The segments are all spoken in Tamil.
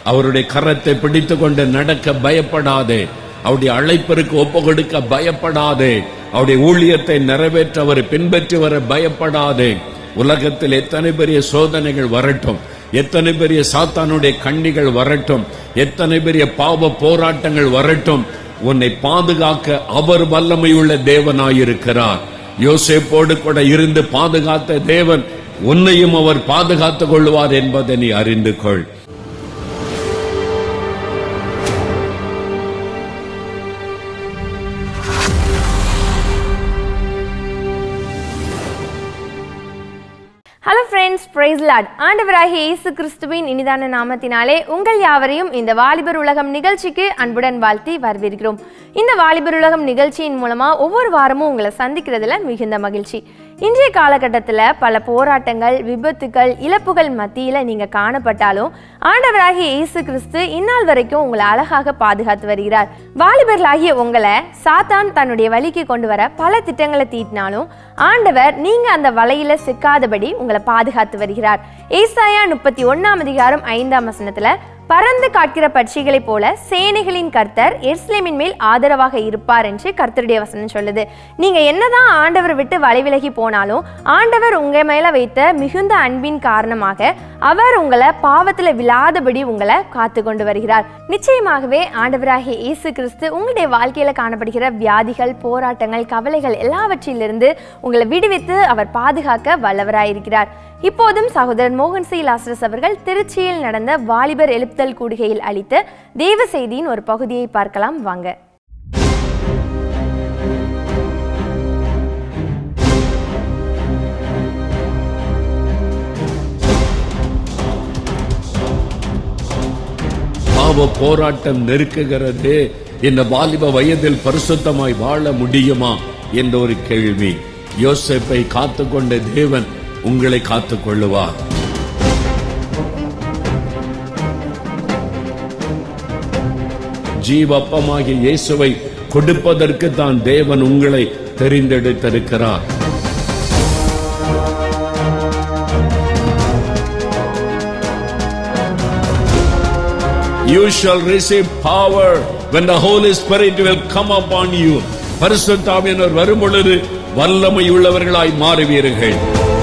அவருடைய கரத்தை பிடித்துக் கொண்டு நடக்க பயப்படாதே அவருடைய அழைப்பிற்கு ஒப்பு கொடுக்க பயப்படாதே அவருடைய ஊழியத்தை நிறைவேற்ற அவரை பின்பற்றி வர பயப்படாதே உலகத்தில் எத்தனை பெரிய சோதனைகள் வரட்டும் எத்தனை பெரிய சாத்தானுடைய கண்ணிகள் வரட்டும் எத்தனை பெரிய பாவ போராட்டங்கள் வரட்டும் உன்னை பாதுகாக்க அவர் வல்லமையுள்ள தேவனாயிருக்கிறார் யோசேப்போடு கூட இருந்து பாதுகாத்த தேவன் உன்னையும் அவர் பாதுகாத்துக் கொள்வார் என்பதை நீ அறிந்து கொள் ஹலோ ஃப்ரெண்ட்ஸ் பிரைஸ் லார்ட் ஆண்டவராகிய இயேசு கிறிஸ்துவின் இனிதான நாமத்தினாலே உங்கள் யாவரையும் இந்த வாலிபர் உலகம் நிகழ்ச்சிக்கு அன்புடன் வாழ்த்தி வரவேற்கிறோம் இந்த வாலிபர் உலகம் நிகழ்ச்சியின் மூலமா ஒவ்வொரு வாரமும் உங்களை சந்திக்கிறதுல மிகுந்த மகிழ்ச்சி இன்றைய காலகட்டத்தில் பல போராட்டங்கள் விபத்துக்கள் இழப்புகள் மத்தியில் நீங்கள் காணப்பட்டாலும் ஆண்டவராகிய இயேசு கிறிஸ்து இந்நாள் வரைக்கும் உங்களை அழகாக பாதுகாத்து வருகிறார் வாலிபர்களாகிய உங்களை சாத்தான் தன்னுடைய வழிக்கு கொண்டு வர பல திட்டங்களை தீட்டினாலும் ஆண்டவர் நீங்க அந்த வலையில சிக்காதபடி உங்களை பாதுகாத்து வருகிறார் ஏசாயா முப்பத்தி ஒன்னாம் அதிகாரம் ஐந்தாம் வசனத்துல பறந்து காட்கிற பட்சிகளைப் போல சேனைகளின் கர்த்தர் எருசலேமின் மேல் ஆதரவாக இருப்பார் என்று கர்த்தருடைய வசனம் சொல்லுது நீங்க என்னதான் ஆண்டவர் விட்டு வலை விலகி போனாலும் ஆண்டவர் உங்க மேல வைத்த மிகுந்த அன்பின் காரணமாக அவர் உங்களை பாவத்துல விழாதபடி உங்களை காத்து கொண்டு வருகிறார் நிச்சயமாகவே ஆண்டவராகிய இயேசு கிறிஸ்து உங்களுடைய வாழ்க்கையில காணப்படுகிற வியாதிகள் போராட்டங்கள் கவலைகள் எல்லாவற்றிலிருந்து உங்களை விடுவித்து அவர் பாதுகாக்க வல்லவராயிருக்கிறார் இப்போதும் சகோதரன் மோகன் சி லாஸ்ரஸ் அவர்கள் திருச்சியில் நடந்த வாலிபர் எழுப்புதல் கூடுகையில் அளித்த தேவ செய்தியின் ஒரு பகுதியை பார்க்கலாம் வாங்க பாவ போராட்டம் நெருக்குகிறது இந்த வாலிப வயதில் பரிசுத்தமாய் வாழ முடியுமா என்ற ஒரு கேள்வி யோசேப்பை காத்துக்கொண்ட தேவன் உங்களை காத்துக் கொள்ளுவார் ஜீவப்பமாகிய இயேசுவை கொடுப்பதற்கு தான் தேவன் உங்களை தெரிந்தெடுத்திருக்கிறார் You shall receive power when the Holy Spirit will come upon you. பரிசுத்தாவியனர் வரும் பொழுது வல்லமை உள்ளவர்களாய் மாறுவீர்கள்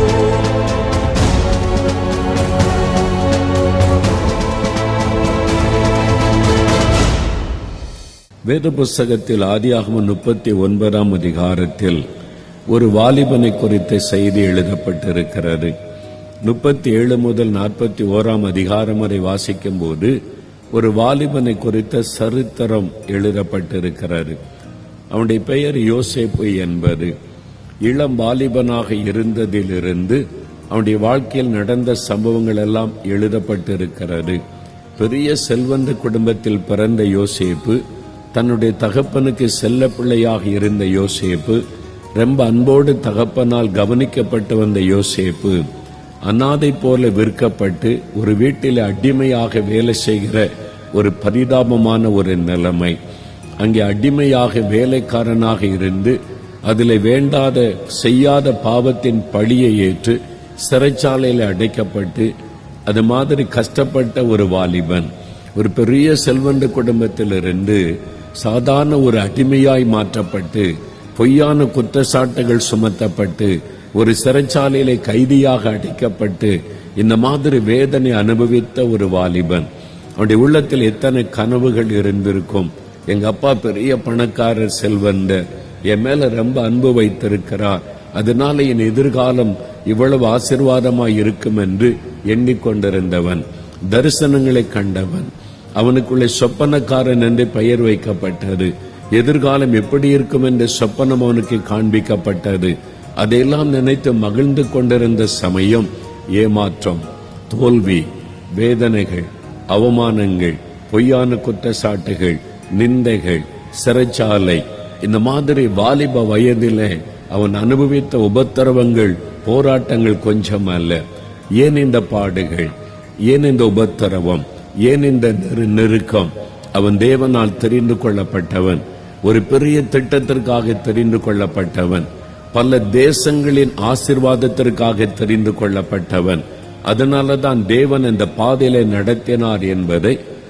வேத புஸ்தகத்தில் ஆதியாகமம் முப்பத்தி ஒன்பதாம் அதிகாரத்தில் ஒரு வாலிபனை குறித்த செய்தி எழுதப்பட்டிருக்கிறது முப்பத்தி ஏழு முதல் நாற்பத்தி ஓராம் அதிகாரம் வரை வாசிக்கும் போது ஒரு வாலிபனை குறித்த சரித்திரம் எழுதப்பட்டிருக்கிறது அவனுடைய பெயர் யோசேப்பு என்பது இளம் வாலிபனாக இருந்ததிலிருந்து அவனுடைய வாழ்க்கையில் நடந்த சம்பவங்கள் எல்லாம் எழுதப்பட்டிருக்கிறது பெரிய செல்வந்த குடும்பத்தில் பிறந்த யோசேப்பு தன்னுடைய தகப்பனுக்கு செல்ல பிள்ளையாக இருந்த யோசேப்பு ரொம்ப அன்போடு தகப்பனால் கவனிக்கப்பட்டு வந்த யோசேப்பு அனாதை போல விற்கப்பட்டு ஒரு வீட்டில் அடிமையாக வேலை செய்கிற ஒரு பரிதாபமான ஒரு நிலைமை அங்கே அடிமையாக வேலைக்காரனாக இருந்து அதில் வேண்டாத செய்யாத பாவத்தின் பழியை ஏற்று சிறைச்சாலையில் அடைக்கப்பட்டு அது மாதிரி கஷ்டப்பட்ட ஒரு வாலிபன் ஒரு பெரிய செல்வந்த குடும்பத்திலிருந்து சாதாரண ஒரு அடிமையாய் மாற்றப்பட்டு பொய்யான குற்றச்சாட்டுகள் சுமத்தப்பட்டு ஒரு சிறைச்சாலையிலே கைதியாக அடைக்கப்பட்டு இந்த மாதிரி வேதனை அனுபவித்த ஒரு வாலிபன் அவனுடைய உள்ளத்தில் எத்தனை கனவுகள் இருந்திருக்கும் எங்க அப்பா பெரிய பணக்காரர் செல்வந்தர் என் மேல ரொம்ப அன்பு வைத்திருக்கிறார் அதனால என் எதிர்காலம் இவ்வளவு ஆசிர்வாதமாய் இருக்கும் என்று எண்ணிக்கொண்டிருந்தவன் தரிசனங்களை கண்டவன் அவனுக்குள்ளே சொப்பனக்காரன் என்று பெயர் வைக்கப்பட்டது எதிர்காலம் எப்படி இருக்கும் என்ற சொப்பனம் அவனுக்கு காண்பிக்கப்பட்டது அதையெல்லாம் நினைத்து மகிழ்ந்து கொண்டிருந்த சமயம் ஏமாற்றம் தோல்வி வேதனைகள் அவமானங்கள் பொய்யான குற்றச்சாட்டுகள் நிந்தைகள் சிறைச்சாலை இந்த மாதிரி வாலிப வயதிலே அவன் அனுபவித்த உபத்திரவங்கள் போராட்டங்கள் கொஞ்சம் அல்ல ஏன் இந்த பாடுகள் ஏன் இந்த உபத்திரவம் ஏன் இந்த நெரு- நெருக்கம் அவன் தேவனால் தெரிந்து கொள்ளப்பட்டவன் ஒரு பெரிய திட்டத்திற்காக தெரிந்து கொள்ளப்பட்டவன் பல தேசங்களின் ஆசிர்வாதத்திற்காக தெரிந்து கொள்ளப்பட்டவன் அதனால தான் தேவன் இந்த பாதையிலே நடத்தினார் என்பதை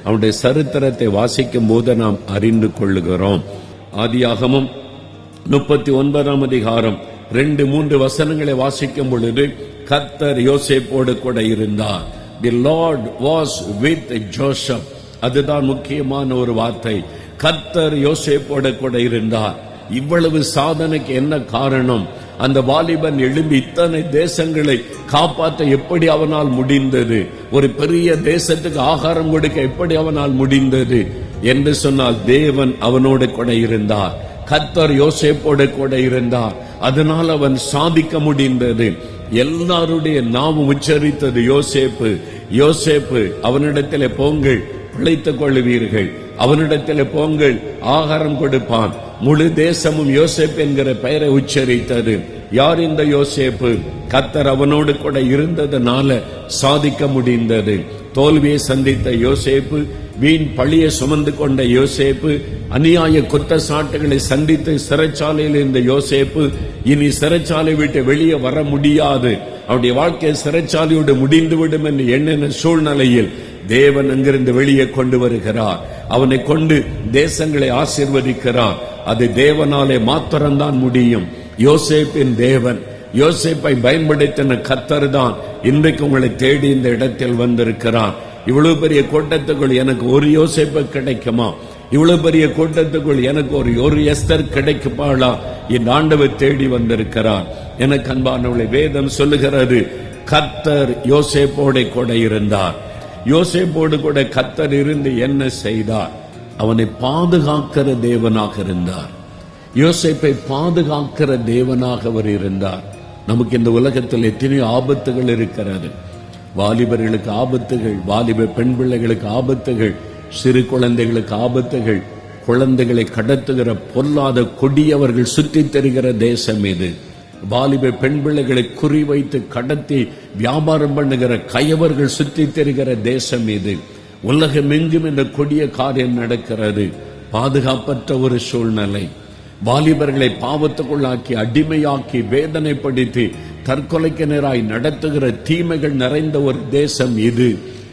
அவனுடைய சரித்திரத்தை வாசிக்கும் போது நாம் அறிந்து கொள்ளுகிறோம் ஆதியாகமும் முப்பத்தி ஒன்பதாம் அதிகாரம் ரெண்டு மூன்று வசனங்களை வாசிக்கும் பொழுது கத்தர் யோசேப்போடு கூட இருந்தார் the Lord was with Joseph அதுதான் முக்கியமான ஒரு வார்த்தை கத்தர் யோசேப்போடு கூட இருந்தார் இவ்வளவு சாதனைக்கு என்ன காரணம் அந்த வாலிபன் எழும்பி இத்தனை தேசங்களை காப்பாற்ற எப்படி அவனால் முடிந்தது ஒரு பெரிய தேசத்துக்கு ஆகாரம் கொடுக்க எப்படி அவனால் முடிந்தது என்று சொன்னால் தேவன் அவனோடு கூட இருந்தார் கத்தர் யோசேப்போடு கூட இருந்தார் அதனால் அவன் சாதிக்க முடிந்தது எல்லாருடைய நாவும் உச்சரித்தது யோசேப்பு யோசேப்பு அவனிடத்திலே போங்கள் பிழைத்துக் கொள்ளுவீர்கள் அவனிடத்திலே போங்கள் ஆகாரம் கொடுப்பான் முழு தேசமும் யோசேப் என்கிற பெயரை உச்சரித்தது யார் இந்த யோசேப்பு கத்தர் அவனோடு கூட இருந்ததுனால சாதிக்க முடிந்தது தோல்வியை சந்தித்த யோசேப்பு வீண் பழியை சுமந்து கொண்ட யோசேப்பு அநியாய குற்றச்சாட்டுகளை சந்தித்து சிறைச்சாலையில் இருந்த யோசேப்பு இனி சிறைச்சாலை விட்டு வெளியே வர முடியாது அவருடைய வாழ்க்கை சிறைச்சாலையோடு முடிந்துவிடும் என்று எண்ணின சூழ்நிலையில் தேவன் அங்கிருந்து வெளியே கொண்டு வருகிறார் அவனை கொண்டு தேசங்களை ஆசிர்வதிக்கிறார் அது தேவனாலே மாத்திரம்தான் முடியும் யோசேப்பின் தேவன் யோசேப்பை பயன்படுத்தின கத்தர் தான் இன்றைக்கு உங்களை தேடி இந்த இடத்தில் வந்திருக்கிறார் இவ்வளவு பெரிய கூட்டத்துக்குள் எனக்கு ஒரு யோசேப்பு கிடைக்குமா இவ்வளவு பெரிய கூட்டத்துக்குள் எனக்கு ஒரு ஒரு எஸ்தர் கிடைக்குமாளா இந்த ஆண்டவர் தேடி வந்திருக்கிறார் எனக்கு அன்பானவளை வேதம் சொல்லுகிறது கத்தர் யோசேப்போட கூட இருந்தார் யோசேப்போடு கூட கத்தர் இருந்து என்ன செய்தார் அவனை பாதுகாக்கிற தேவனாக இருந்தார் யோசேப்பை பாதுகாக்கிற தேவனாக அவர் இருந்தார் நமக்கு இந்த உலகத்தில் எத்தனையோ ஆபத்துகள் இருக்கிறது வாலிபர்களுக்கு ஆபத்துகள் வாலிப பெண் பிள்ளைகளுக்கு ஆபத்துகள் சிறு குழந்தைகளுக்கு ஆபத்துகள் குழந்தைகளை கடத்துகிற பொல்லாத கொடியவர்கள் சுற்றித் தெரிகிற தேசம் இது வாலிப பெண் பிள்ளைகளை குறிவைத்து கடத்தி வியாபாரம் பண்ணுகிற கயவர்கள் சுற்றித் தெரிகிற தேசம் இது உலகம் எங்கும் இந்த கொடிய காரியம் நடக்கிறது பாதுகாப்பற்ற ஒரு சூழ்நிலை வாலிபர்களை பாவத்துக்குள்ளாக்கி அடிமையாக்கி வேதனைப்படுத்தி தற்கொலைக்கு நேராய் நடத்துகிற தீமைகள் நிறைந்த ஒரு தேசம் இது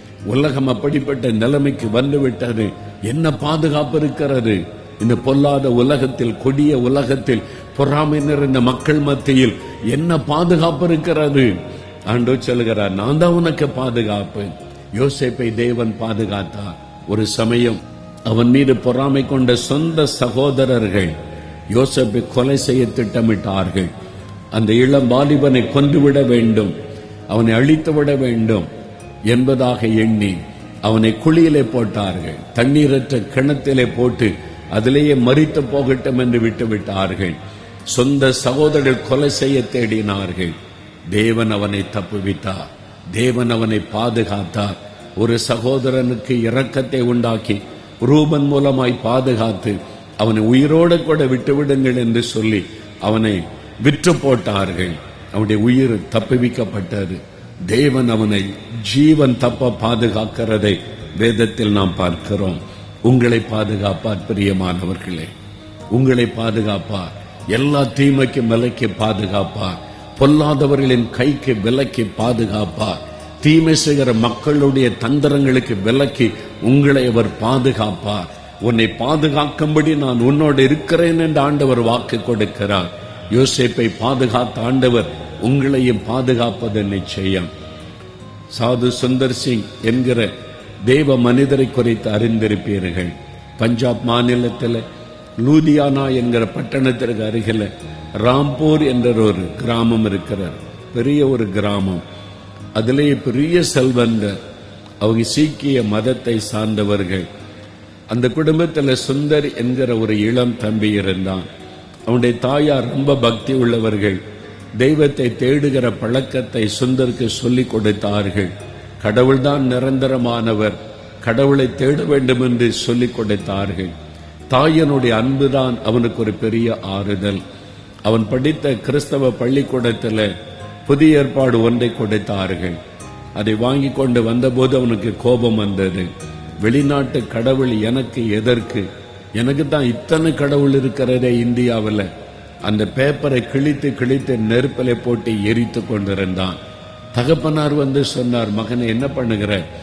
உலகம் அப்படிப்பட்ட நிலைமைக்கு வந்துவிட்டது என்ன பாதுகாப்பு இருக்கிறது இந்த பொல்லாத உலகத்தில் கொடிய உலகத்தில் பொறாமை நிறைந்த மக்கள் மத்தியில் என்ன பாதுகாப்பு இருக்கிறது ஆண்டோ சொல்லுகிறார் நான் தான் உனக்கு பாதுகாப்பு யோசேப்பை தேவன் பாதுகாத்தார் ஒரு சமயம் அவன் மீது பொறாமை கொண்ட சொந்த சகோதரர்கள் யோசேப்பை கொலை செய்ய திட்டமிட்டார்கள் அந்த இளம் வாலிபனை கொன்றுவிட வேண்டும் அவனை அழித்து விட வேண்டும் என்பதாக எண்ணி அவனை குழியிலே போட்டார்கள் தண்ணீரற்ற கிணத்திலே போட்டு அதிலேயே மறித்து போகட்டும் என்று விட்டு விட்டார்கள் சொந்த சகோதரர்கள் கொலை செய்ய தேடினார்கள் தேவன் அவனை தப்புவித்தார் தேவன் அவனை பாதுகாத்தார் ஒரு சகோதரனுக்கு இரக்கத்தை உண்டாக்கி ரூபன் மூலமாய் பாதுகாத்து அவனை உயிரோடு கூட விட்டுவிடுங்கள் என்று சொல்லி அவனை விற்று போட்டார்கள் அவனுடைய உயிர் தப்புவிக்கப்பட்டது தேவன் அவனை ஜீவன் தப்ப பாதுகாக்கிறதை வேதத்தில் நாம் பார்க்கிறோம் உங்களை பாதுகாப்பார் பிரியமானவர்களே உங்களை பாதுகாப்பார் எல்லா தீமைக்கும் விலக்கி பாதுகாப்பார் பொல்லாதவர்களின் கைக்கு விலக்கி பாதுகாப்பார் தீமை செய்கிற மக்களுடைய தந்திரங்களுக்கு விலக்கி உங்களை அவர் பாதுகாப்பார் உன்னை பாதுகாக்கும்படி நான் உன்னோடு இருக்கிறேன் என்று ஆண்டவர் வாக்கு கொடுக்கிறார் யோசேப்பை பாதுகாத்த ஆண்டவர் உங்களையும் பாதுகாப்பது நிச்சயம் சாது சுந்தர் சிங் என்கிற தேவ மனிதரை குறித்து அறிந்திருப்பீர்கள் பஞ்சாப் மாநிலத்தில் லூதியானா என்கிற பட்டணத்திற்கு அருகில ராம்பூர் என்ற ஒரு கிராமம் இருக்கிறார் பெரிய ஒரு கிராமம் அதிலேயே பெரிய செல்வந்தர் அவங்க சீக்கிய மதத்தை சார்ந்தவர்கள் அந்த குடும்பத்தில் சுந்தர் என்கிற ஒரு இளம் தம்பி இருந்தான் அவனுடைய தாயார் ரொம்ப பக்தி உள்ளவர்கள் தெய்வத்தை தேடுகிற பழக்கத்தை சுந்தருக்கு சொல்லிக் கொடுத்தார்கள் கடவுள்தான் நிரந்தரமானவர் கடவுளை தேட வேண்டும் என்று சொல்லிக் கொடுத்தார்கள் தாயனுடைய அன்புதான் அவனுக்கு ஒரு பெரிய ஆறுதல் அவன் படித்த கிறிஸ்தவ பள்ளிக்கூடத்தில் புதிய ஏற்பாடு ஒன்றை கொடுத்தார்கள் அதை வாங்கி கொண்டு வந்தபோது அவனுக்கு கோபம் வந்தது வெளிநாட்டு கடவுள் எனக்கு எதற்கு எனக்கு தான் இத்தனை கடவுள் இருக்கிறதே இந்தியாவில் அந்த பேப்பரை கிழித்து கிழித்து நெருப்பிலை போட்டு எரித்து கொண்டிருந்தான் தகப்பனார் வந்து சொன்னார் மகனை என்ன பண்ணுகிற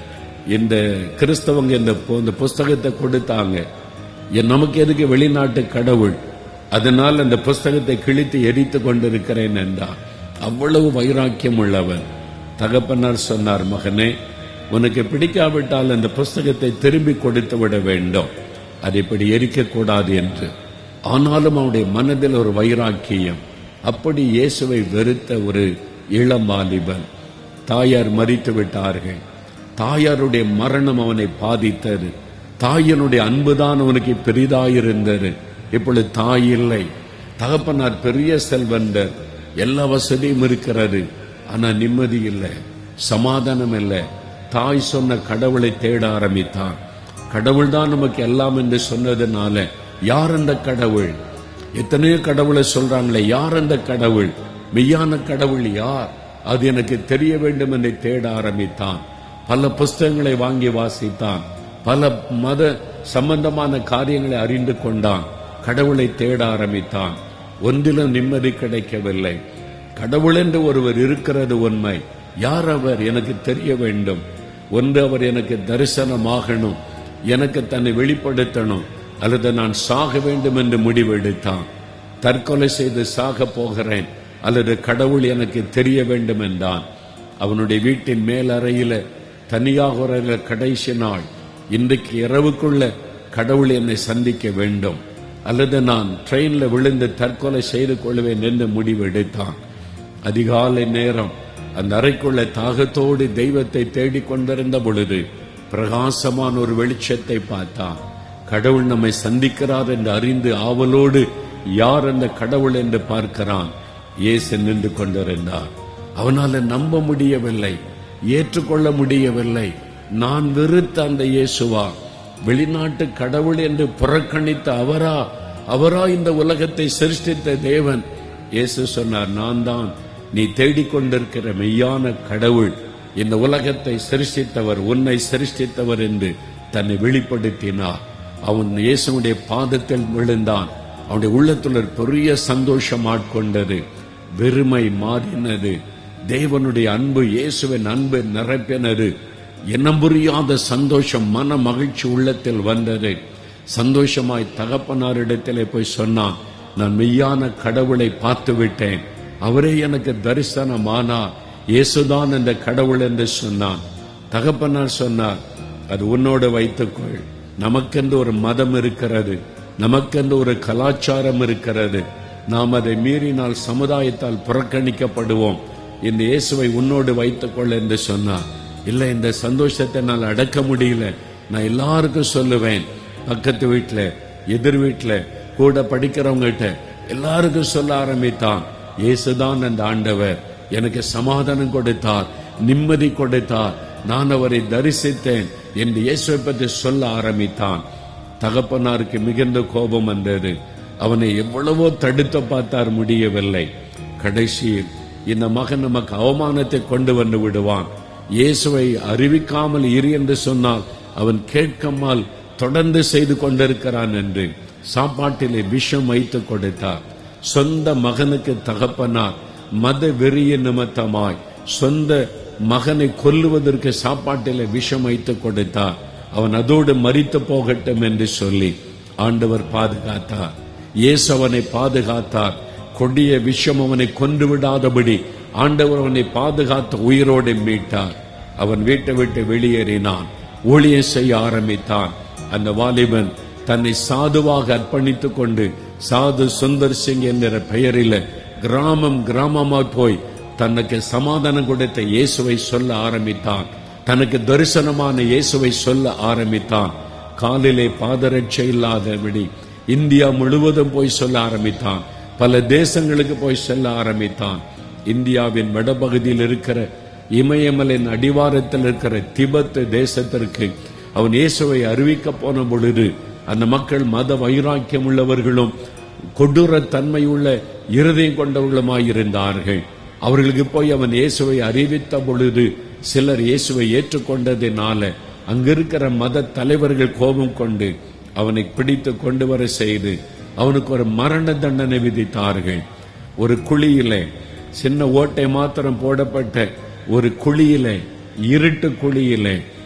இந்த கிறிஸ்தவங்க இந்த பு- இந்த புஸ்தகத்தை கொடுத்தாங்க என் நமக்கு எதுக்கு வெளிநாட்டு கடவுள் அதனால் அந்த புஸ்தகத்தை கிழித்து எரித்து கொண்டிருக்கிறேன் என்றார் அவ்வளவு வைராக்கியம் உள்ளவன் தகப்பனார் சொன்னார் மகனே உனக்கு பிடிக்காவிட்டால் அந்த புஸ்தகத்தை திரும்பி கொடுத்து விட வேண்டும் அதை இப்படி எரிக்கக்கூடாது என்று ஆனாலும் அவனுடைய மனதில் ஒரு வைராக்கியம் அப்படி இயேசுவை வெறுத்த ஒரு இளம் வாலிபன் தாயார் மறித்து விட்டார்கள் தாயாருடைய மரணம் அவனை பாதித்தது தாயினுடைய அன்புதான் அவனுக்கு பெரிதாயிருந்தது இப்பொழுது தாய் இல்லை தகப்பனார் பெரிய செல்வந்தர் எல்லா வசதியும் இருக்கிறது ஆனா நிம்மதி இல்லை சமாதானம் இல்லை தாய் சொன்ன கடவுளை தேட ஆரம்பித்தான் கடவுள் தான் நமக்கு எல்லாம் என்று சொன்னதுனால யார் அந்த கடவுள் எத்தனையோ கடவுளை சொல்றாங்களே யார் அந்த கடவுள் மெய்யான கடவுள் யார் அது எனக்கு தெரிய வேண்டும் என்று தேட ஆரம்பித்தான் பல புஸ்தகங்களை வாங்கி வாசித்தான் பல மத சம்பந்தமான காரியங்களை அறிந்து கொண்டான் கடவுளை தேட ஆரம்பித்தான் ஒன்றிலும் நிம்மதி கிடைக்கவில்லை கடவுள் என்று ஒருவர் இருக்கிறது உண்மை யார் அவர் எனக்கு தெரிய வேண்டும் ஒன்று அவர் எனக்கு தரிசனமாகணும் எனக்கு தன்னை வெளிப்படுத்தணும் அல்லது நான் சாக வேண்டும் என்று முடிவெடுத்தான் தற்கொலை செய்து சாக போகிறேன் அல்லது கடவுள் எனக்கு தெரிய வேண்டும் என்றான் அவனுடைய வீட்டின் மேல் அறையில தனியாக ஒரு அறையில கடைசி நாள் இன்றைக்கு இரவுக்குள்ள கடவுள் என்னை சந்திக்க வேண்டும் அல்லது நான் ட்ரெயின்ல விழுந்து தற்கொலை செய்து கொள்வேன் என்று முடிவெடுத்தான் அதிகாலை நேரம் அந்த அறைக்குள்ள தாகத்தோடு தெய்வத்தை தேடிக் கொண்டிருந்த பொழுது பிரகாசமான ஒரு வெளிச்சத்தை பார்த்தான் கடவுள் நம்மை சந்திக்கிறார் என்று அறிந்து ஆவலோடு யார் அந்த கடவுள் என்று பார்க்கிறான் இயேசு நின்று கொண்டிருந்தார் அவனால நம்ப முடியவில்லை ஏற்றுக்கொள்ள முடியவில்லை நான் வெறுத்த அந்த இயேசுவா வெளிநாட்டு கடவுள் என்று புறக்கணித்த அவரா அவரா இந்த உலகத்தை சிருஷ்டித்த தேவன் இயேசு சொன்னார் நான் தான் நீ தேடிக்கொண்டிருக்கிற மெய்யான கடவுள் இந்த உலகத்தை சிருஷ்டித்தவர் உன்னை சிருஷ்டித்தவர் என்று தன்னை வெளிப்படுத்தினார் அவன் இயேசுடைய பாதத்தில் விழுந்தான் அவனுடைய உள்ளத்துல ஒரு பெரிய சந்தோஷம் ஆட்கொண்டது வெறுமை மாறினது தேவனுடைய அன்பு இயேசுவின் அன்பு நிரப்பினது இனம் புரியாத சந்தோஷம் மன மகிழ்ச்சி உள்ளத்தில் வந்தது சந்தோஷமாய் தகப்பனாரிடத்திலே போய் சொன்னான் நான் மெய்யான கடவுளை பார்த்து விட்டேன் அவரே எனக்கு தரிசனமானார் இயேசுதான் அந்த கடவுள் என்று சொன்னான் தகப்பனார் சொன்னார் அது உன்னோடு வைத்துக்கொள் நமக்கென்று ஒரு மதம் இருக்கிறது நமக்கென்று ஒரு கலாச்சாரம் இருக்கிறது நாம் அதை மீறினால் சமுதாயத்தால் புறக்கணிக்கப்படுவோம் இந்த இயேசுவை உன்னோடு வைத்துக்கொள் என்று சொன்னார் இல்லை இந்த சந்தோஷத்தை நான் அடக்க முடியல நான் எல்லாருக்கும் சொல்லுவேன் பக்கத்து வீட்டுல எதிர் வீட்டுல கூட படிக்கிறவங்ககிட்ட எல்லாருக்கும் சொல்ல ஆரம்பித்தான் இயேசுதான் அந்த ஆண்டவர் எனக்கு சமாதானம் கொடுத்தார் நிம்மதி கொடுத்தார் நான் அவரை தரிசித்தேன் என்று இயேசுவை பற்றி சொல்ல ஆரம்பித்தான் தகப்பனாருக்கு மிகுந்த கோபம் வந்தது அவனை எவ்வளவோ தடுத்து பார்த்தார் முடியவில்லை கடைசியில் இந்த மகன் நமக்கு அவமானத்தை கொண்டு வந்து விடுவான் இயேசுவை அறிவிக்காமல் இரு என்று சொன்னால் அவன் கேட்காமல் தொடர்ந்து செய்து கொண்டிருக்கிறான் என்று சாப்பாட்டிலே விஷம் வைத்து கொடுத்தார் சொந்த மகனுக்கு தகப்பனார் மத வெறிய நிமித்தமாய் சொந்த மகனை கொல்லுவதற்கு சாப்பாட்டிலே விஷம் வைத்து கொடுத்தார் அவன் அதோடு மரித்து போகட்டும் என்று சொல்லி ஆண்டவர் பாதுகாத்தார் இயேசு அவனை பாதுகாத்தார் கொடிய விஷம் அவனை கொன்று விடாதபடி ஆண்டவர் அவனை பாதுகாத்து உயிரோடு மீட்டார் அவன் வீட்டை விட்டு வெளியேறினான் ஊழியம் செய்ய ஆரம்பித்தான் அந்த வாலிபன் தன்னை சாதுவாக அர்ப்பணித்துக் கொண்டு சாது சுந்தர் சிங் என்கிற பெயரில் கிராமம் கிராமமாய் போய் தனக்கு சமாதானம் கொடுத்த இயேசுவை சொல்ல ஆரம்பித்தான் தனக்கு தரிசனமான இயேசுவை சொல்ல ஆரம்பித்தான் காலிலே பாதரட்சை இல்லாதபடி இந்தியா முழுவதும் போய் சொல்ல ஆரம்பித்தான் பல தேசங்களுக்கு போய் சொல்ல ஆரம்பித்தான் இந்தியாவின் வடபகுதியில் இருக்கிற இமயமலின் அடிவாரத்தில் இருக்கிற திபெத் தேசத்திற்கு அவன் இயேசுவை அறிவிக்க போன பொழுது அந்த மக்கள் மத வைராக்கியம் உள்ளவர்களும் கொடூர தன்மையுள்ள இருதயம் கொண்டவர்களுமாயிருந்தார்கள் அவர்களுக்கு போய் அவன் இயேசுவை அறிவித்த பொழுது சிலர் இயேசுவை ஏற்றுக்கொண்டதினால அங்கிருக்கிற மத தலைவர்கள் கோபம் கொண்டு அவனை பிடித்து கொண்டு வர செய்து அவனுக்கு ஒரு மரண தண்டனை விதித்தார்கள் ஒரு குழியிலே சின்ன ஓட்டை மாத்திரம் போடப்பட்ட ஒரு குழியிலே இருட்டு குழியிலே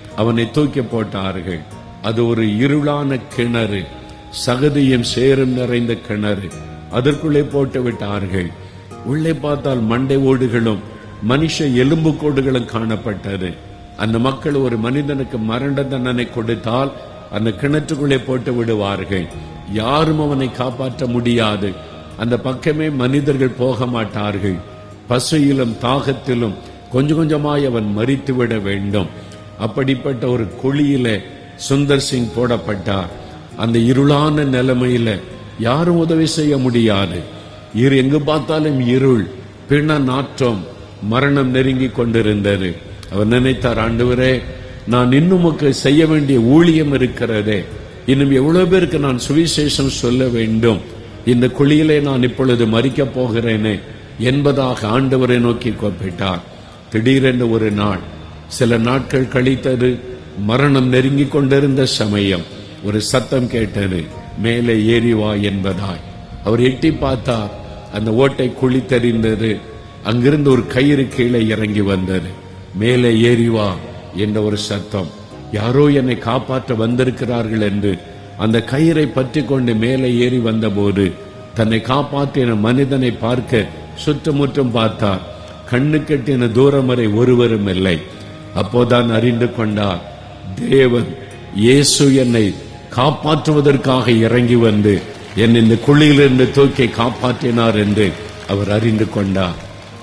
அவனை தூக்கி போட்டார்கள் அது ஒரு இருளான கிணறு சகதியும் சேரும் நிறைந்த கிணறு அதற்குள்ளே போட்டு விட்டார்கள் உள்ளே பார்த்தால் மண்டை ஓடுகளும் மனுஷ எலும்பு கோடுகளும் காணப்பட்டது அந்த மக்கள் ஒரு மனிதனுக்கு மரண தண்டனை கொடுத்தால் அந்த கிணற்றுக்குள்ளே போட்டு விடுவார்கள் யாரும் அவனை காப்பாற்ற முடியாது அந்த பக்கமே மனிதர்கள் போக மாட்டார்கள் பசியிலும் தாகத்திலும் கொஞ்சம் கொஞ்சமாய் அவன் மறித்து விட வேண்டும் அப்படிப்பட்ட ஒரு குழியில சுந்தர் சிங் போடப்பட்டார் அந்த இருளான நிலைமையில யாரும் உதவி செய்ய முடியாது இரு எங்கு பார்த்தாலும் இருள் பிண நாற்றம் மரணம் நெருங்கி கொண்டிருந்தது அவர் நினைத்தார் ஆண்டவரே நான் இன்னும் உமக்கு செய்ய வேண்டிய ஊழியம் இருக்கிறதே இன்னும் எவ்வளவு பேருக்கு நான் சுவிசேஷம் சொல்ல வேண்டும் இந்த குழியிலே நான் இப்பொழுது மறிக்கப் போகிறேனே என்பதாக ஆண்டவரை நோக்கி கூப்பிட்டார் திடீரென்று ஒரு நாள் சில நாட்கள் கழித்தது மரணம் நெருங்கிக் கொண்டிருந்த சமயம் ஒரு சத்தம் கேட்டது மேலே ஏறி வா என்பதாய் அவர் எட்டி பார்த்தார் அந்த ஓட்டை குழி தெரிந்தது அங்கிருந்து ஒரு கயிறு கீழே இறங்கி வந்தது மேலே ஏறி வா என்ற ஒரு சத்தம் யாரோ என்னை காப்பாற்ற வந்திருக்கிறார்கள் என்று அந்த கயிறை பற்றி கொண்டு மேலே ஏறி வந்தபோது தன்னை காப்பாற்றின மனிதனை பார்க்க சுற்றுமுற்றும் பார்த்தார் கண்ணு கட்டின தூரம் வரை ஒருவரும் இல்லை அப்போதான் அறிந்து கொண்டார் தேவன் இயேசு என்னை காப்பாற்றுவதற்காக இறங்கி வந்து என்னை இந்த குழியிலிருந்து தூக்கி காப்பாற்றினார் என்று அவர் அறிந்து கொண்டார்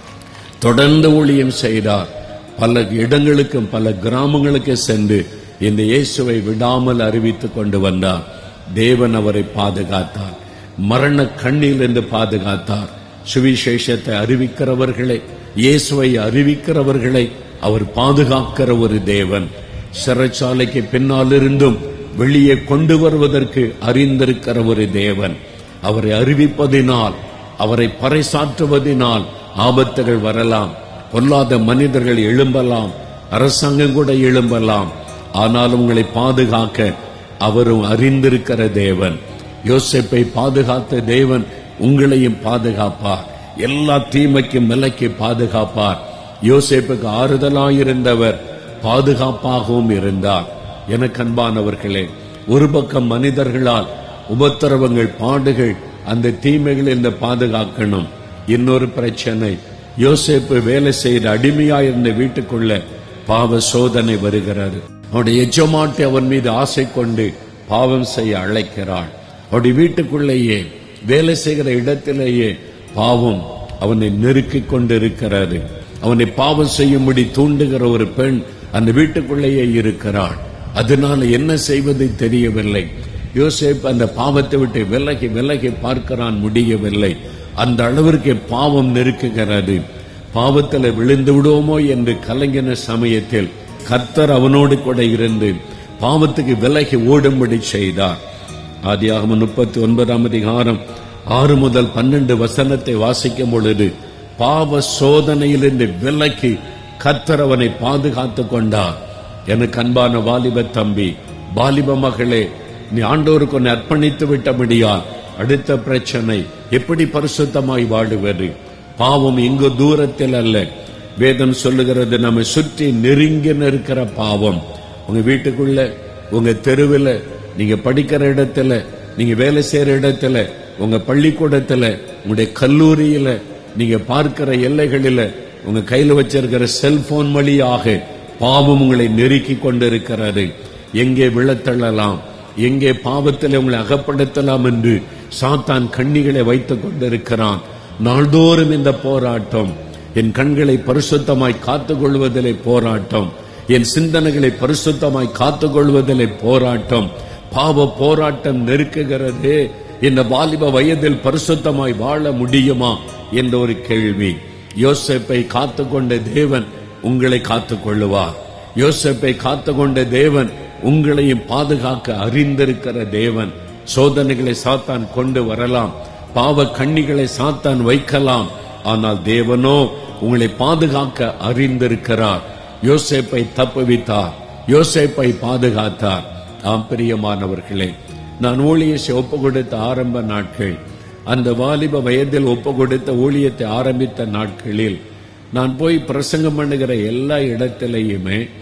தொடர்ந்து ஊழியம் செய்தார் பல இடங்களுக்கும் பல கிராமங்களுக்கு சென்று இந்த இயேசுவை விடாமல் அறிவித்துக் கொண்டு வந்தார் தேவன் அவரை பாதுகாத்தார் மரண கண்ணில் இருந்து பாதுகாத்தார் சுவிசேஷத்தை அறிவிக்கிறவர்களை இயேசுவை அறிவிக்கிறவர்களை அவர் பாதுகாக்கிற ஒரு தேவன் சிறைச்சாலைக்கு பின்னால் இருந்தும் வெளியே கொண்டு வருவதற்கு அறிந்திருக்கிற ஒரு தேவன் அவரை அறிவிப்பதினால் அவரை பறைசாற்றுவதினால் ஆபத்துகள் வரலாம் பொல்லாத மனிதர்கள் எழும்பலாம் அரசாங்கம் கூட எழும்பலாம் ஆனால் உங்களை பாதுகாக்க அவரும் அறிந்திருக்கிற தேவன் யோசேப்பை பாதுகாத்த தேவன் உங்களையும் பாதுகாப்பார் எல்லா தீமைக்கும் விலைக்கு பாதுகாப்பார் யோசேப்புக்கு ஆறுதலாயிருந்தவர் பாதுகாப்பாகவும் இருந்தார் எனக்கு அன்பானவர்களே ஒரு பக்கம் மனிதர்களால் உபத்திரவங்கள் பாடுகள் அந்த தீமைகள் இந்த பாதுகாக்கணும் இன்னொரு பிரச்சனை யோசேப்பு வேலை செய்த அடிமையாயிருந்த வீட்டுக்குள்ள பாவ சோதனை வருகிறது அவருடைய எஜமாட்டி அவன் மீது ஆசை கொண்டு பாவம் செய்ய அழைக்கிறாள் அவருடைய வீட்டுக்குள்ளேயே வேலை செய்கிற இடத்திலேயே பாவம் அவனை நெருக்கிக் கொண்டிருக்கிறது அவனை பாவம் செய்யும்படி தூண்டுகிற ஒரு பெண் அந்த வீட்டுக்குள்ளேயே இருக்கிறாள் அதனால என்ன செய்வது தெரியவில்லை யோசேப் அந்த பாவத்தை விட்டு விலகி விலகி பார்க்கிறான் முடியவில்லை அந்த அளவிற்கு பாவம் நெருக்குகிறது பாவத்தில் விழுந்து விடுவோமோ என்று கலங்கின சமயத்தில் கர்த்தர் அவனோடு கூட இருந்து பாவத்துக்கு விலகி ஓடும்படி செய்தார் ஆதியாகம முப்பத்தி ஒன்பதாம் அதிகாரம் ஆறு முதல் பன்னெண்டு வசனத்தை வாசிக்கும் பொழுது பாவ சோதனையிலிருந்து விலக்கி கர்த்தர் அவனை பாதுகாத்துக் கொண்டார் எனக்கு அன்பான வாலிப தம்பி வாலிப மகளே நீ ஆண்டோருக்கு உன்னை அர்ப்பணித்து விட்டபடியால் அடுத்த பிரச்சனை எப்படி பரிசுத்தமாய் வாழுவது பாவம் இங்கு தூரத்தில் அல்ல வேதம் சொல்லுகிறது நம்ம சுற்றி நெருங்கி நிற்கிற பாவம் உங்க வீட்டுக்குள்ள உங்க தெருவில் நீங்க படிக்கிற இடத்துல நீங்க வேலை செய்யற இடத்துல உங்க பள்ளிக்கூடத்துல உங்களுடைய கல்லூரியில நீங்க பார்க்கிற எல்லைகளில உங்க கையில வச்சிருக்கிற செல்போன் வழியாக பாவம் உங்களை நெருக்கி கொண்டிருக்கிறது எங்கே விழத்தள்ளலாம் எங்கே பாவத்தில் உங்களை அகப்படுத்தலாம் என்று சாத்தான் கண்ணிகளை வைத்துக் கொண்டிருக்கிறான் நாள்தோறும் இந்த போராட்டம் என் கண்களை பரிசுத்தமாய் காத்துக் கொள்வதிலே போராட்டம் என் சிந்தனைகளை பரிசுத்தமாய் காத்துக் கொள்வதிலே போராட்டம் பாவ போராட்டம் நெருக்குகிறதே இந்த வாலிப வயதில் பரிசுத்தமாய் வாழ முடியுமா என்ற ஒரு கேள்வி யோசேப்பை காத்துக்கொண்ட தேவன் உங்களை காத்துக் கொள்ளுவார் யோசேப்பை காத்துக்கொண்ட தேவன் உங்களையும் பாதுகாக்க அறிந்திருக்கிற தேவன் சோதனைகளை சாத்தான் கொண்டு வரலாம் பாவ கண்ணிகளை சாத்தான் வைக்கலாம் ஆனால் தேவனோ உங்களை பாதுகாக்க அறிந்திருக்கிறார் யோசேப்பை தப்புவித்தார் யோசேப்பை பாதுகாத்தார் ஆம் பிரியமானவர்களே நான் ஊழியத்தை ஒப்பு கொடுத்த ஆரம்ப நாட்கள் அந்த வாலிப வயதில் ஒப்பு கொடுத்த ஊழியத்தை ஆரம்பித்த நாட்களில் நான் போய் பிரசங்கம் பண்ணுகிற எல்லா இடத்திலேயுமே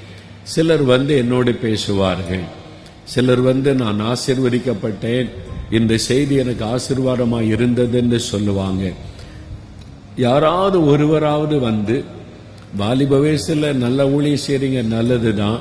சிலர் வந்து என்னோடு பேசுவார்கள் சிலர் வந்து நான் ஆசிர்வதிக்கப்பட்டேன் இந்த செய்தி எனக்கு ஆசீர்வாதமாய் இருந்தது என்று சொல்லுவாங்க யாராவது ஒருவராவது வந்து வாலிப வயசுல நல்ல ஊழிய செய்றீங்க நல்லதுதான்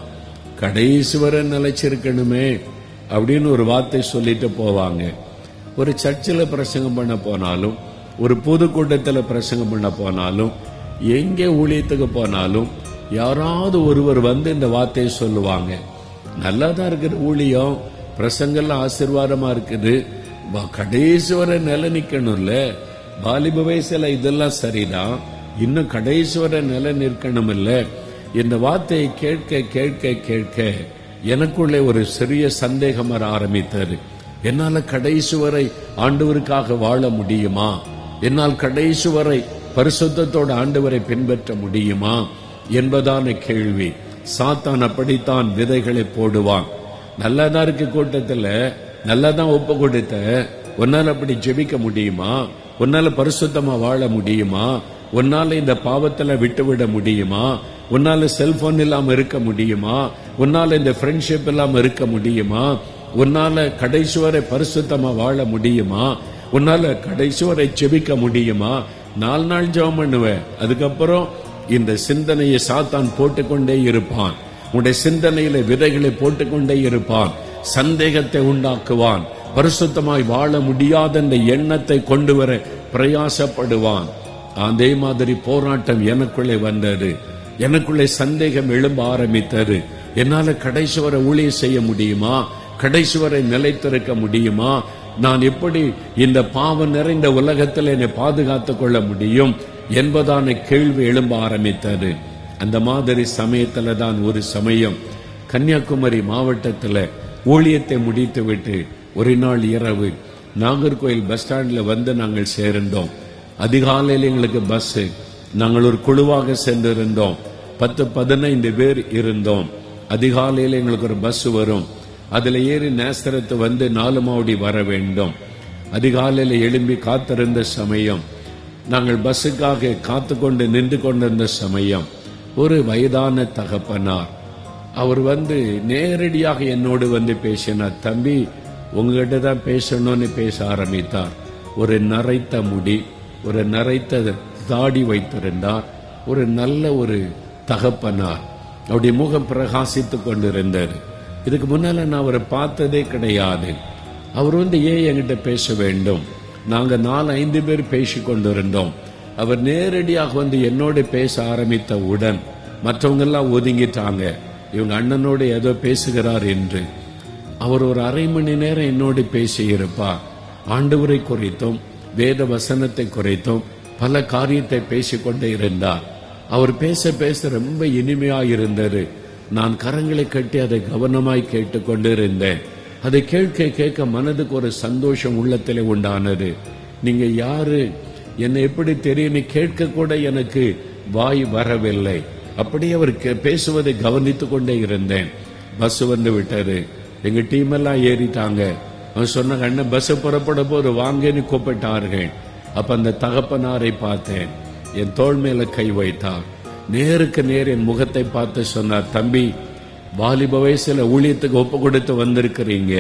கடைசி வரை நிலைச்சிருக்கணுமே அப்படின்னு ஒரு வார்த்தை சொல்லிட்டு போவாங்க ஒரு சர்ச்சில் பிரசங்கம் பண்ண போனாலும் ஒரு பொதுக்கூட்டத்தில் பிரசங்கம் பண்ண போனாலும் எங்கே ஊழியத்துக்கு போனாலும் யாராவது ஒருவர் வந்து இந்த வார்த்தையை சொல்லுவாங்க நல்லா தான் இருக்குது ஊழியம் பிரசங்கெல்லாம் ஆசீர்வாதமா இருக்குது வா- கடைசி வரை நிலை நிக்கணும்ல வாலிப வயசுல இதெல்லாம் சரிதான் இன்னும் கடைசி வரை நிலை நிற்கணும் இல்ல இந்த வார்த்தையை கேட்க கேட்க கேட்க எனக்குள்ளே ஒரு சிறிய சந்தேகம் வர ஆரம்பித்தது என்னால கடைசி வரை ஆண்டவருக்காக வாழ முடியுமா என்னால் கடைசி வரை பரிசுத்தத்தோட ஆண்டவரை பின்பற்ற முடியுமா என்பதான கேள்வி சாத்தான் அப்படித்தான் விதைகளை போடுவான் நல்லாதான் இருக்கு கூட்டத்துல நல்லாதான் ஒப்பு கொடுத்த உன்னால அப்படி ஜெபிக்க முடியுமா உன்னால பரிசுத்தமா வாழ முடியுமா உன்னால இந்த பாவத்துல விட்டுவிட முடியுமா உன்னால செல்போன் இல்லாம இருக்க முடியுமா உன்னால இந்த ஃப்ரெண்ட்ஷிப் இல்லாம இருக்க முடியுமா உன்னால கடைசி வரை பரிசுத்தமா வாழ முடியுமா உன்னால கடைசி வரை ஜெபிக்க முடியுமா நாலு நாள் ஜெபம் பண்ணுவேன் அதுக்கப்புறம் இந்த சிந்தனையை சாத்தான் போட்டுக்கொண்டே இருப்பான் உன்னுடைய சிந்தனையில விதைகளை போட்டுக்கொண்டே இருப்பான் சந்தேகத்தை உண்டாக்குவான் பரிசுத்தமாய் வாழ முடியாத இந்த எண்ணத்தை கொண்டு வர பிரயாசப்படுவான் அதே மாதிரி போராட்டம் எனக்குள்ளே வந்தது எனக்குள்ளே சந்தேகம் எழும்ப ஆரம்பித்தது என்னால கடைசி வரை ஊழியம் செய்ய முடியுமா கடைசி வரை நிலைத்திருக்க முடியுமா நான் எப்படி இந்த பாவம் நிறைந்த உலகத்தில் என்னை பாதுகாத்துக் கொள்ள முடியும் என்பதான கேள்வி எழும்ப ஆரம்பித்தது அந்த மாதிரி சமயத்துல தான் ஒரு சமயம் கன்னியாகுமரி மாவட்டத்துல ஊழியத்தை முடித்துவிட்டு ஒரு நாள் இரவு நாகர்கோயில் பஸ் ஸ்டாண்ட்ல வந்து நாங்கள் சேர்ந்தோம் அதிகாலையில் எங்களுக்கு பஸ் நாங்கள் ஒரு குழுவாக சென்றிருந்தோம் பத்து பதினைந்து பேர் இருந்தோம் அதிகாலையில் எங்களுக்கு ஒரு பஸ் வரும் அதுல ஏறி நேசரத்து வந்து நாலு மாவடி வர வேண்டும் அதிகாலையில் எழும்பி காத்திருந்த சமயம் நாங்கள் பஸ்ஸுக்காக காத்து கொண்டு நின்று கொண்டிருந்த சமயம் ஒரு வயதான தகப்பனார் அவர் வந்து நேரடியாக என்னோடு வந்து பேசினார் தம்பி உங்ககிட்ட தான் பேசணும்னு பேச ஆரம்பித்தார் ஒரு நரைத்த முடி ஒரு நரைத்த தாடி வைத்திருந்தார் ஒரு நல்ல ஒரு தகப்பனார் அவருடைய முகம் பிரகாசித்துக் கொண்டிருந்தார் இதுக்கு முன்னால நான் அவரை பார்த்ததே கிடையாது அவர் வந்து ஏன் என்கிட்ட பேச வேண்டும் நாங்க நாலு ஐந்து பேர் பேசி கொண்டிருந்தோம் அவர் நேரடியாக வந்து என்னோட பேச ஆரம்பித்த உடன் மற்றவங்க எல்லாம் ஒதுங்கிட்டாங்க இவங்க அண்ணனோட ஏதோ பேசுகிறார் என்று அவர் ஒரு அரை மணி நேரம் என்னோடு பேசியிருப்பார் ஆண்டவரை குறித்தும் வேத வசனத்தை குறித்தும் பல காரியத்தை பேசிக்கொண்டே இருந்தார் அவர் பேச பேச ரொம்ப இனிமையாய் இருந்தது நான் கரங்களை கட்டி அதை கவனமாய் கேட்டுக்கொண்டு இருந்தேன் அதை கேட்க கேட்க மனதுக்கு ஒரு சந்தோஷம் உள்ளத்திலே உண்டானது நீங்க யாரு என்னை எப்படி தெரியும் கேட்க கூட எனக்கு வாய் வரவில்லை அப்படியே அவர் கே- பேசுவதை கவனித்துக் கொண்டே இருந்தேன் பஸ் வந்து விட்டாரு எங்க டீம் எல்லாம் ஏறிட்டாங்க அவன் சொன்னாங்க அண்ணன் பஸ் புறப்பட போது வாங்கன்னு கூப்பிட்டார்கள் அப்ப அந்த தகப்பனாரை பார்த்தேன் என் தோள் மேல கை வைத்தார் நேருக்கு நேர் என் முகத்தை பார்த்து சொன்னார் தம்பி வாலிப வயசுல ஊழியத்துக்கு ஒப்பு கொடுத்து வந்திருக்கிறீங்க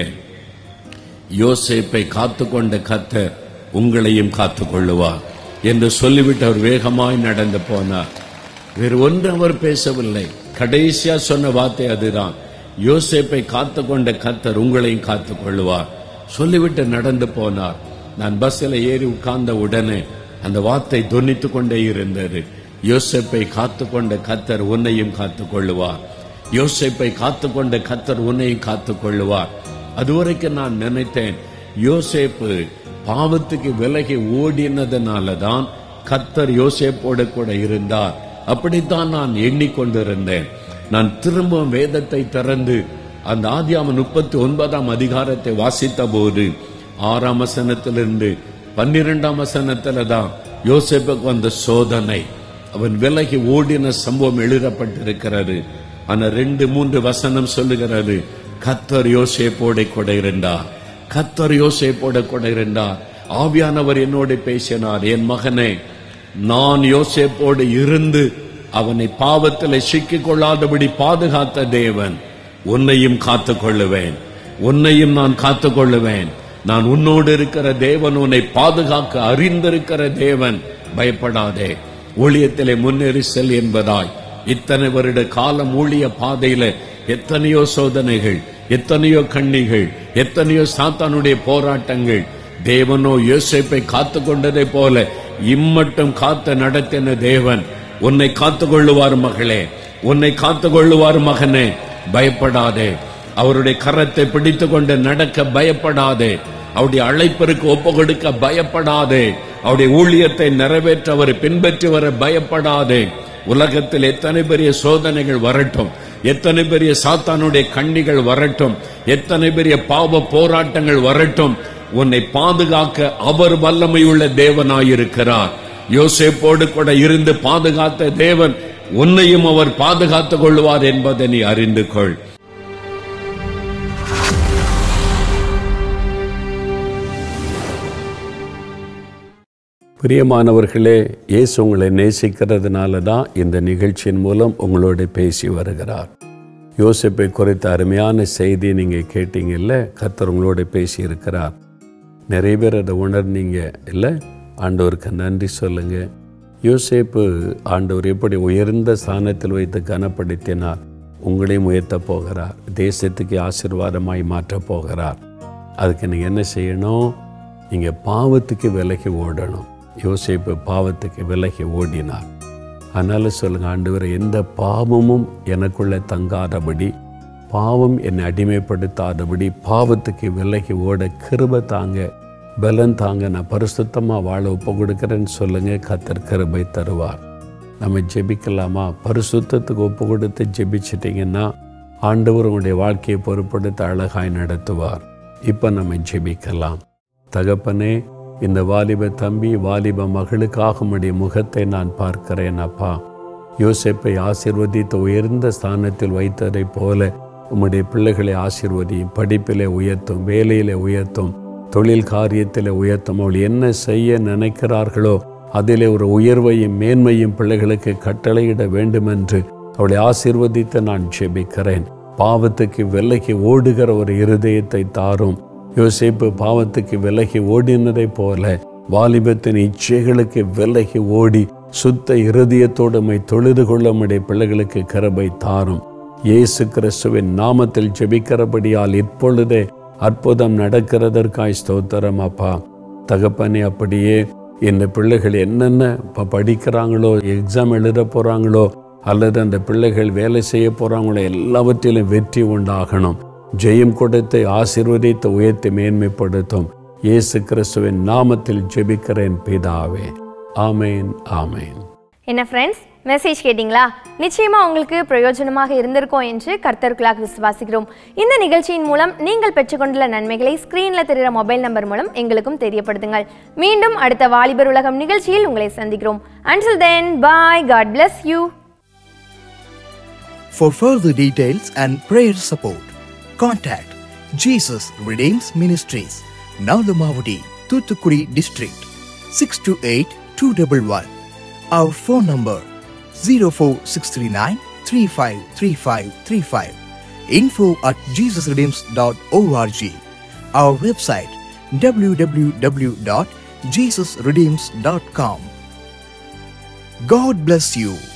யோசேப்பை காத்துக்கொண்ட கத்தர் உங்களையும் காத்துக் கொள்ளுவார் என்று சொல்லிவிட்டு அவர் வேகமாய் நடந்து போனார் வேறு ஒன்று அவர் பேசவில்லை கடைசியா சொன்ன வார்த்தை அதுதான் யோசேப்பை காத்துக்கொண்ட கத்தர் உங்களையும் காத்துக் கொள்ளுவார் சொல்லிவிட்டு நடந்து போனார் நான் பஸ்ஸில் ஏறி உட்கார்ந்த உடனே அந்த வார்த்தை தொனித்துக் கொண்டே இருந்தது யோசேப்பை காத்துக்கொண்ட கத்தர் உன்னையும் காத்துக் கொள்ளுவார் யோசேப்பை காத்துக்கொண்ட கத்தர் உன்னையும் காத்துக் கொள்ளுவார் அதுவரைக்கும் நான் நினைத்தேன் யோசேப்பு பாவத்துக்கு விலகி ஓடினதுனாலதான் கத்தர் யோசேப்போடு கூட இருந்தார் அப்படித்தான் நான் எண்ணிக்கொண்டிருந்தேன் நான் திரும்பவும் வேதத்தை திறந்து அந்த ஆதியாம முப்பத்தி ஒன்பதாம் அதிகாரத்தை வாசித்த போது ஆறாம் வசனத்திலிருந்து பன்னிரெண்டாம் வசனத்துல தான் யோசேப்புக்கு வந்த சோதனை அவன் விலகி ஓடின சம்பவம் எழுதப்பட்டிருக்கிறது ஆனா ரெண்டு மூன்று வசனம் சொல்லுகிறது கத்தர் யோசேப்போட கூட இருந்தார் கத்தர் யோசேப்போட கூட இருந்தார் ஆவியானவர் என்னோடு பேசினார் என் மகனே நான் யோசேப்போடு இருந்து அவனை பாவத்தில் சிக்கிக் கொள்ளாதபடி பாதுகாத்த தேவன் உன்னையும் காத்துக் கொள்ளுவேன் உன்னையும் நான் காத்துக் கொள்ளுவேன் நான் உன்னோடு இருக்கிற தேவன் உன்னை பாதுகாக்க அறிந்திருக்கிற தேவன் பயப்படாதே ஊழியத்திலே முன்னேறி செல் என்பதாய் இத்தனை வருட காலம் ஊழிய பாதையில எத்தனையோ சோதனைகள் எத்தனையோ கண்ணிகள் எத்தனையோ சாத்தானுடைய போராட்டங்கள் தேவனோ யோசேப்பை காத்து கொண்டதை போல இம்மட்டும் காத்து நடத்தின தேவன் உன்னை காத்து கொள்ளுவார் மகளே உன்னை காத்து கொள்ளுவார் மகனே பயப்படாதே அவருடைய கரத்தை பிடித்து கொண்டு நடக்க பயப்படாதே அவருடைய அழைப்பிற்கு ஒப்பு கொடுக்க பயப்படாதே அவருடைய ஊழியத்தை நிறைவேற்ற அவர் பின்பற்றி வர பயப்படாதே உலகத்தில் எத்தனை பெரிய சோதனைகள் வரட்டும் எத்தனை பெரிய சாத்தானுடைய கண்ணிகள் வரட்டும் எத்தனை பெரிய பாவ போராட்டங்கள் வரட்டும் உன்னை பாதுகாக்க அவர் வல்லமையுள்ள தேவனாயிருக்கிறார் யோசேப்போடு கூட இருந்து பாதுகாத்த தேவன் உன்னையும் அவர் பாதுகாத்துக் கொள்வார் என்பதை நீ அறிந்து கொள் பிரியமானவர்களே இயேசு உங்களை நேசிக்கிறதுனால தான் இந்த நிகழ்ச்சியின் மூலம் உங்களோட பேசி வருகிறார் யோசிப்பை குறித்த அருமையான செய்தி நீங்கள் கேட்டீங்கல்ல கர்த்தர் உங்களோட பேசி இருக்கிறார் நிறைய பேர் அதை உணர்ந்தீங்க இல்லை ஆண்டவருக்கு நன்றி சொல்லுங்க யோசேப்பு ஆண்டவர் எப்படி உயர்ந்த ஸ்தானத்தில் வைத்து கனப்படுத்தினார் உங்களையும் உயர்த்த போகிறார் தேசத்துக்கு ஆசீர்வாதமாய் மாற்றப் போகிறார் அதுக்கு நீங்கள் என்ன செய்யணும் நீங்கள் பாவத்துக்கு விலகி ஓடணும் யோசேப்பு பாவத்துக்கு விலகி ஓடினார் அதனால சொல்லுங்க ஆண்டவரை எந்த பாவமும் எனக்குள்ள தங்காதபடி பாவம் என்னை அடிமைப்படுத்தாதபடி பாவத்துக்கு விலகி ஓட கிருப தாங்க பலன் தாங்க நான் பரிசுத்தமாக வாழ ஒப்பு கொடுக்குறேன்னு சொல்லுங்க கத்தர் கிருபை தருவார் நம்ம ஜெபிக்கலாமா பரிசுத்தத்துக்கு ஒப்பு கொடுத்து ஜெபிச்சிட்டிங்கன்னா ஆண்டவர் உங்களுடைய வாழ்க்கையை பொறுப்படுத்த அழகாய் நடத்துவார் இப்போ நம்ம ஜெபிக்கலாம் தகப்பனே இந்த வாலிப தம்பி வாலிப மகளுக்காக உம்முடைய முகத்தை நான் பார்க்கிறேன் அப்பா யோசேப்பை ஆசிர்வதித்து உயர்ந்த ஸ்தானத்தில் வைத்ததைப் போல உம்முடைய பிள்ளைகளை ஆசிர்வதியும் படிப்பிலே உயர்த்தும் வேலையிலே உயர்த்தும் தொழில் காரியத்திலே உயர்த்தும் அவள் என்ன செய்ய நினைக்கிறார்களோ அதிலே ஒரு உயர்வையும் மேன்மையும் பிள்ளைகளுக்கு கட்டளையிட வேண்டுமென்று அவளை ஆசிர்வதித்து நான் ஜெபிக்கிறேன் பாவத்துக்கு விலகி ஓடுகிற ஒரு இருதயத்தை தாரும் யோசேப்பு பாவத்துக்கு விலகி ஓடினதைப் போல வாலிபத்தின் இச்சைகளுக்கு விலகி ஓடி சுத்த இருதயத்தோடு மை தொழுது கொள்ள உம்முடைய பிள்ளைகளுக்கு கரபை தாரும் இயேசு கிறிஸ்துவின் நாமத்தில் ஜெபிக்கிறபடியால் இப்பொழுதே அற்புதம் நடக்கிறதற்காய் ஸ்தோத்திரம் அப்பா தகப்பனே அப்படியே இந்த பிள்ளைகள் என்னென்ன இப்போ படிக்கிறாங்களோ எக்ஸாம் எழுத போகிறாங்களோ அல்லது அந்த பிள்ளைகள் வேலை செய்ய போகிறாங்களோ எல்லாவற்றிலும் வெற்றி உண்டாகணும் ஜெயம் கொடுத்து ஆசீர்வதித்து உயர்த்தி மேன்மைப்படுத்தும் இயேசு கிறிஸ்துவின் நாமத்தில் ஜெபிக்கிறேன் பிதாவே ஆமேன் ஆமேன் என்ன ஃப்ரெண்ட்ஸ் மெசேஜ் கேட்டிங்களா நிச்சயமா உங்களுக்கு பிரயோஜனமாக இருந்திருக்கும் என்று கர்த்தருக்குள்ளாக விசுவாசிக்கிறோம் இந்த நிகழ்ச்சியின் மூலம் நீங்கள் பெற்றுக்கொண்டுள்ள நன்மைகளை ஸ்கிரீன்ல தெரிகிற மொபைல் நம்பர் மூலம் எங்களுக்கும் தெரியப்படுத்துங்கள் மீண்டும் அடுத்த வாலிபர் உலகம் நிகழ்ச்சியில் உங்களை சந்திக்கிறோம் until then bye God bless you For further details and prayer support, contact Jesus Redeems Ministries, Nalamavadi, Thuthukudi District, 628-211. Our phone number 04639 353535. Info at jesusredeems.org. Our website www.jesusredeems.com. God bless you.